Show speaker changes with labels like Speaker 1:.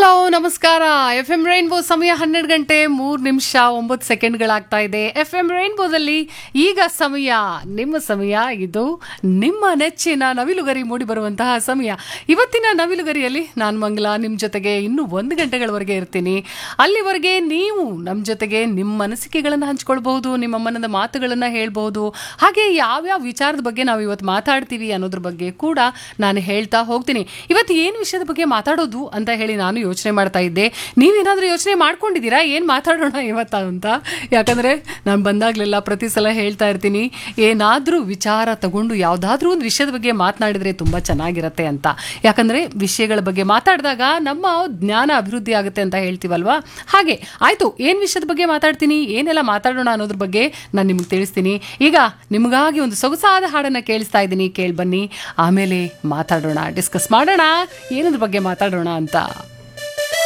Speaker 1: hello ನಮಸ್ಕಾರ F M rainbow ಸಮಯ ಹನ್ನೆರಡು ಗಂಟೆ ಮೂರು ನಿಮಿಷ ಒಂಬತ್ತು ಸೆಕೆಂಡ್ಗಳಾಗ್ತಾ ಇದೆ ಎಫ್ ಎಂ ರೈನ್ಬೋದಲ್ಲಿ ಈಗ ಸಮಯ ನಿಮ್ಮ ಸಮಯ ಇದು ನಿಮ್ಮ ನೆಚ್ಚಿನ ನವಿಲುಗರಿ ಮೂಡಿ ಬರುವಂತಹ ಸಮಯ ಇವತ್ತಿನ ನವಿಲುಗರಿಯಲ್ಲಿ ನಾನು ಮಂಗಲ ನಿಮ್ಮ ಜೊತೆಗೆ ಇನ್ನೂ ಒಂದು ಗಂಟೆಗಳವರೆಗೆ ಇರ್ತೀನಿ ಅಲ್ಲಿವರೆಗೆ ನೀವು ನಮ್ಮ ಜೊತೆಗೆ ನಿಮ್ಮ ಅನಿಸಿಕೆಗಳನ್ನು ಹಂಚ್ಕೊಳ್ಬಹುದು ನಿಮ್ಮ ಮನದ ಮಾತುಗಳನ್ನು ಹೇಳ್ಬಹುದು ಹಾಗೆ ಯಾವ್ಯಾವ ವಿಚಾರದ ಬಗ್ಗೆ ನಾವು ಇವತ್ತು ಮಾತಾಡ್ತೀವಿ ಅನ್ನೋದ್ರ ಬಗ್ಗೆ ಕೂಡ ನಾನು ಹೇಳ್ತಾ ಹೋಗ್ತೀನಿ ಇವತ್ತು ಏನು ವಿಷಯದ ಬಗ್ಗೆ ಮಾತಾಡೋದು ಅಂತ ಹೇಳಿ ನಾನು ಯೋಚನೆ ಮಾಡ್ತಾ ಇದ್ದೆ ನೀವೇನಾದರೂ ಯೋಚನೆ ಮಾಡ್ಕೊಂಡಿದ್ದೀರಾ ಏನು ಮಾತಾಡೋಣ ಇವತ್ತು ಅಂತ ಯಾಕಂದರೆ ನಾನು ಬಂದಾಗಲೆಲ್ಲ ಪ್ರತಿ ಸಲ ಹೇಳ್ತಾ ಇರ್ತೀನಿ ಏನಾದರೂ ವಿಚಾರ ತಗೊಂಡು ಯಾವುದಾದ್ರೂ ಒಂದು ವಿಷಯದ ಬಗ್ಗೆ ಮಾತನಾಡಿದರೆ ತುಂಬ ಚೆನ್ನಾಗಿರತ್ತೆ ಅಂತ ಯಾಕಂದರೆ ವಿಷಯಗಳ ಬಗ್ಗೆ ಮಾತಾಡಿದಾಗ ನಮ್ಮ ಜ್ಞಾನ ಅಭಿವೃದ್ಧಿ ಆಗುತ್ತೆ ಅಂತ ಹೇಳ್ತೀವಲ್ವಾ ಹಾಗೆ ಆಯಿತು ಏನು ವಿಷಯದ ಬಗ್ಗೆ ಮಾತಾಡ್ತೀನಿ ಏನೆಲ್ಲ ಮಾತಾಡೋಣ ಅನ್ನೋದ್ರ ಬಗ್ಗೆ ನಾನು ನಿಮ್ಗೆ ತಿಳಿಸ್ತೀನಿ ಈಗ ನಿಮಗಾಗಿ ಒಂದು ಸೊಗಸಾದ ಹಾಡನ್ನು ಕೇಳಿಸ್ತಾ ಇದ್ದೀನಿ ಕೇಳಿ ಬನ್ನಿ ಆಮೇಲೆ ಮಾತಾಡೋಣ ಡಿಸ್ಕಸ್ ಮಾಡೋಣ ಏನದ್ರ ಬಗ್ಗೆ ಮಾತಾಡೋಣ ಅಂತ